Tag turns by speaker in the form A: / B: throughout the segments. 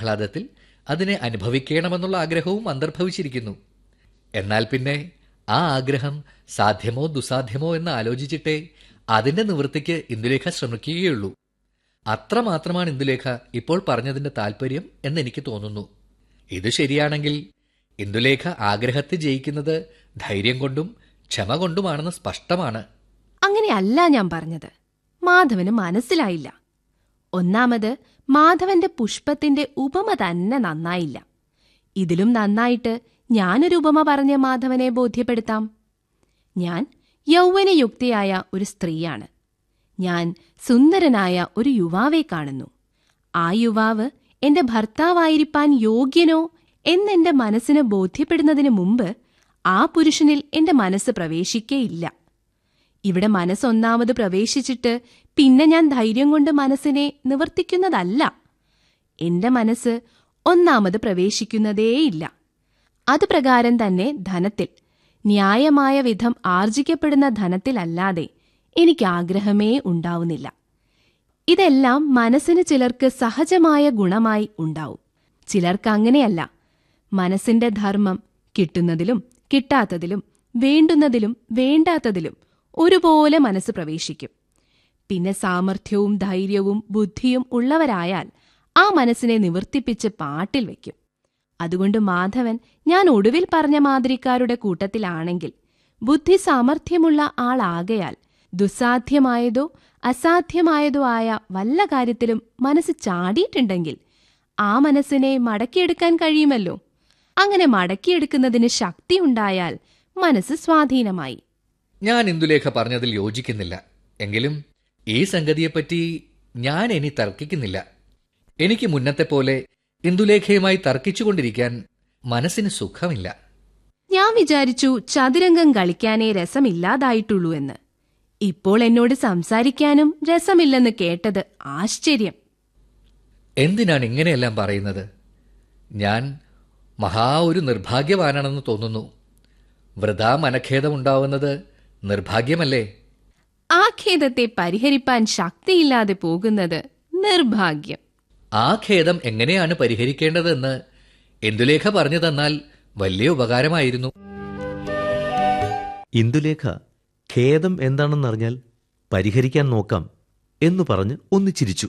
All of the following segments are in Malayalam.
A: ആഹ്ലാദത്തിൽ അതിനെ അനുഭവിക്കണമെന്നുള്ള ആഗ്രഹവും അന്തർഭവിച്ചിരിക്കുന്നു എന്നാൽ പിന്നെ ആ ആഗ്രഹം സാധ്യമോ ദുസാധ്യമോ എന്ന് ആലോചിച്ചിട്ടേ അതിന്റെ നിവൃത്തിക്ക് ഇന്ദുലേഖ ശ്രമിക്കുകയുള്ളൂ അത്രമാത്രമാണ് ഇന്ദുലേഖ ഇപ്പോൾ പറഞ്ഞതിന്റെ താല്പര്യം എന്നെനിക്ക് തോന്നുന്നു ഇത് ശരിയാണെങ്കിൽ ഇന്ദുലേഖ ആഗ്രഹത്തെ ജയിക്കുന്നത് ധൈര്യം കൊണ്ടും ക്ഷമ കൊണ്ടുമാണെന്ന് സ്പഷ്ടമാണ്
B: അങ്ങനെയല്ല ഞാൻ പറഞ്ഞത് മാധവന് മനസ്സിലായില്ല ഒന്നാമത് മാധവന്റെ പുഷ്പത്തിന്റെ ഉപമ തന്നെ നന്നായില്ല ഇതിലും നന്നായിട്ട് ഞാനൊരു ഉപമ പറഞ്ഞ് മാധവനെ ബോധ്യപ്പെടുത്താം ഞാൻ യൗവനയുക്തിയായ ഒരു സ്ത്രീയാണ് ഞാൻ സുന്ദരനായ ഒരു യുവാവെ കാണുന്നു ആ യുവാവ് എന്റെ ഭർത്താവായിരിക്കാൻ യോഗ്യനോ എന്നെന്റെ മനസ്സിന് ബോധ്യപ്പെടുന്നതിന് മുമ്പ് ആ പുരുഷനിൽ എന്റെ മനസ്സ് പ്രവേശിക്കേയില്ല ഇവിടെ മനസ്സൊന്നാമത് പ്രവേശിച്ചിട്ട് പിന്നെ ഞാൻ ധൈര്യം കൊണ്ട് മനസ്സിനെ നിവർത്തിക്കുന്നതല്ല എന്റെ മനസ്സ് ഒന്നാമത് പ്രവേശിക്കുന്നതേയില്ല അത് പ്രകാരം തന്നെ ധനത്തിൽ ന്യായമായ വിധം ആർജിക്കപ്പെടുന്ന ധനത്തിലല്ലാതെ എനിക്ക് ആഗ്രഹമേ ഉണ്ടാവുന്നില്ല ഇതെല്ലാം മനസ്സിന് ചിലർക്ക് സഹജമായ ഗുണമായി ഉണ്ടാവും ചിലർക്ക് അങ്ങനെയല്ല മനസ്സിന്റെ ധർമ്മം കിട്ടുന്നതിലും കിട്ടാത്തതിലും വേണ്ടുന്നതിലും വേണ്ടാത്തതിലും ഒരുപോലെ മനസ്സ് പ്രവേശിക്കും പിന്നെ സാമർഥ്യവും ധൈര്യവും ബുദ്ധിയും ഉള്ളവരായാൽ ആ മനസ്സിനെ നിവർത്തിപ്പിച്ച് പാട്ടിൽ വയ്ക്കും അതുകൊണ്ട് മാധവൻ ഞാൻ ഒടുവിൽ പറഞ്ഞ മാതിരിക്കാരുടെ കൂട്ടത്തിലാണെങ്കിൽ ബുദ്ധി സാമർഥ്യമുള്ള ആളാകയാൽ ദുസ്സാധ്യമായതോ അസാധ്യമായതോ ആയ വല്ല കാര്യത്തിലും മനസ്സ് ചാടിയിട്ടുണ്ടെങ്കിൽ ആ മനസ്സിനെ മടക്കിയെടുക്കാൻ കഴിയുമല്ലോ അങ്ങനെ മടക്കിയെടുക്കുന്നതിന് ശക്തിയുണ്ടായാൽ മനസ്സ് സ്വാധീനമായി
A: ഞാൻ ഇന്ദുലേഖ പറഞ്ഞതിൽ യോജിക്കുന്നില്ല എങ്കിലും ഈ സംഗതിയെപ്പറ്റി ഞാൻ ഇനി തർക്കിക്കുന്നില്ല എനിക്ക് മുന്നത്തെ പോലെ ഇന്ദുലേഖയുമായി തർക്കിച്ചുകൊണ്ടിരിക്കാൻ മനസ്സിന് സുഖമില്ല
B: ഞാൻ വിചാരിച്ചു ചതുരംഗം കളിക്കാനേ രസമില്ലാതായിട്ടുള്ളൂ എന്ന് ഇപ്പോൾ എന്നോട് സംസാരിക്കാനും രസമില്ലെന്ന് കേട്ടത് ആശ്ചര്യം
A: എന്തിനാണ് ഇങ്ങനെയെല്ലാം പറയുന്നത് ഞാൻ മഹാ ഒരു നിർഭാഗ്യവാനാണെന്ന് തോന്നുന്നു വൃഥാ മനഖേദമുണ്ടാവുന്നത് നിർഭാഗ്യമല്ലേ
B: ആ ഖേദത്തെ പരിഹരിപ്പാൻ ശക്തിയില്ലാതെ പോകുന്നത് നിർഭാഗ്യം
A: ആ ഖേദം എങ്ങനെയാണ് പരിഹരിക്കേണ്ടതെന്ന് ഇന്ദുലേഖ പറഞ്ഞു തന്നാൽ വലിയ ഉപകാരമായിരുന്നു
C: ഇന്ദുലേഖ ഖേദം എന്താണെന്നറിഞ്ഞാൽ പരിഹരിക്കാൻ നോക്കാം എന്നു പറഞ്ഞ് ഒന്ന് ചിരിച്ചു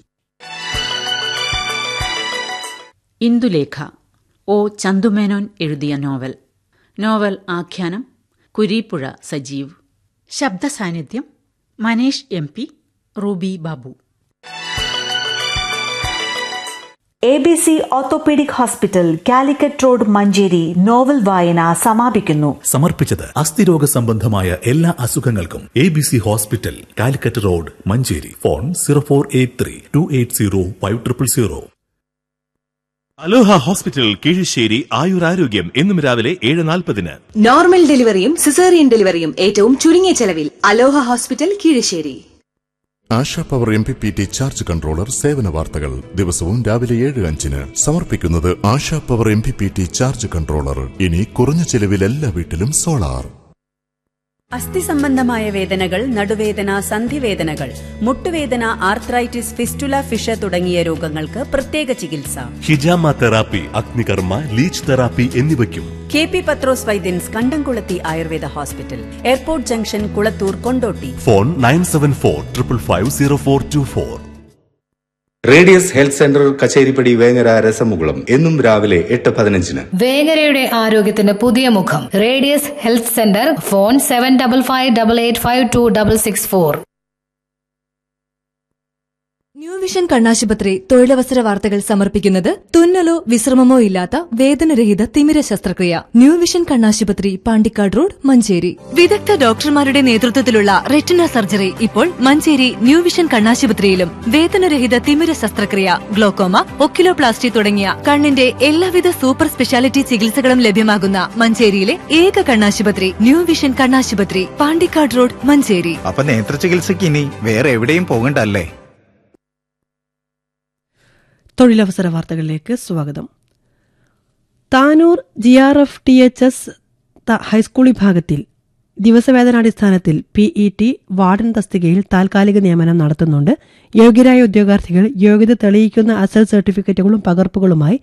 D: ഇന്ദുലേഖ ഒ ചന്തുമേനോൻ എഴുതിയ നോവൽ നോവൽ ആഖ്യാനം കുരീപ്പുഴ സജീവ് ശബ്ദ സാന്നിധ്യം Manesh M P Ruby Babu
E: A B C orthopaedic hospital Calicut road Manjeri novel വായന സമാപിക്കുന്നു
F: സമർപ്പിച്ചത് അസ്ഥിരോഗ സംബന്ധമായ എല്ലാ അസുഖങ്ങൾക്കും A B C hospital Calicut road Manjeri phone zero four eight three two eight zero five triple zero
G: Aloha hospital Keezhassery ആയുരാരോഗ്യം എന്നും രാവിലെ ഏഴ് നാൽപ്പതിന്
H: നോർമൽ ഡെലിവറിയും സിസേറിയൻ ഡെലിവറിയും ഏറ്റവും ചുരുങ്ങിയ ചെലവിൽ Aloha hospital Keezhassery
I: Asha power M P P T charge controller സേവന വാർത്തകൾ ദിവസവും രാവിലെ ഏഴ് അഞ്ചിന് സമർപ്പിക്കുന്നത് Asha power M P P T charge controller ഇനി കുറഞ്ഞ ചെലവിൽ എല്ലാ വീട്ടിലും സോളാർ
H: അസ്ഥി സംബന്ധമായ വേദനകൾ നടുവേദന സന്ധിവേദനകൾ മുട്ടുവേദന ആർത്രൈറ്റിസ് ഫിസ്റ്റുല ഫിഷ തുടങ്ങിയ രോഗങ്ങൾക്ക് പ്രത്യേക ചികിത്സ
G: ഹിജാമ തെറാപ്പി അഗ്നികർമ്മ ലീച്ച് തെറാപ്പി എന്നിവയ്ക്കും
H: കെ പി പത്രോസ് വൈദ്യൻസ് കണ്ടംകുളത്തി Ayurveda hospital airport junction Kulathur Kondotty
G: phone nine seven four triple five zero four two four
J: radius health centre Kacheripadi Vengara രസമുകുളം എന്നും രാവിലെ എട്ട് പതിനഞ്ചിന്
K: വേങ്ങരയുടെ ആരോഗ്യത്തിന് പുതിയ മുഖം radius health centre phone seven double five double eight five two double six four
L: new vision കണ്ണാശുപത്രി തൊഴിലവസര വാർത്തകൾ സമർപ്പിക്കുന്നത് തുന്നലോ വിശ്രമമോ ഇല്ലാത്ത വേദനരഹിത തിമിര ശസ്ത്രക്രിയ ന്യൂ വിഷൻ കണ്ണാശുപത്രി പാണ്ടിക്കാട് റോഡ് മഞ്ചേരി വിദഗ്ധ ഡോക്ടർമാരുടെ നേതൃത്വത്തിലുള്ള റെറ്റിന സർജറി ഇപ്പോൾ മഞ്ചേരി ന്യൂ വിഷൻ കണ്ണാശുപത്രിയിലും വേദനരഹിത തിമിര ശസ്ത്രക്രിയ ഗ്ലോക്കോമ ഒക്കിലോപ്ലാസ്റ്റി തുടങ്ങിയ കണ്ണിന്റെ എല്ലാവിധ സൂപ്പർ സ്പെഷ്യാലിറ്റി ചികിത്സകളും ലഭ്യമാകുന്ന മഞ്ചേരിയിലെ ഏക കണ്ണാശുപത്രി ന്യൂ വിഷൻ കണ്ണാശുപത്രി പാണ്ടിക്കാട് റോഡ് മഞ്ചേരി
M: അപ്പൊ നേത്ര ചികിത്സയ്ക്ക് ഇനി വേറെ എവിടെയും പോകണ്ടല്ലേ
N: തൊഴിലവസര വാർത്തകളിലേക്ക് സ്വാഗതം Tanur G R F T H S high school വിഭാഗത്തിൽ ദിവസവേതനാടിസ്ഥാനത്തിൽ പി ഇ ടി വാർഡൻ തസ്തികയിൽ താൽക്കാലിക നിയമനം നടത്തുന്നുണ്ട് യോഗ്യരായ ഉദ്യോഗാർത്ഥികൾ യോഗ്യത തെളിയിക്കുന്ന അസൽ സർട്ടിഫിക്കറ്റുകളും പകർപ്പുകളുമായി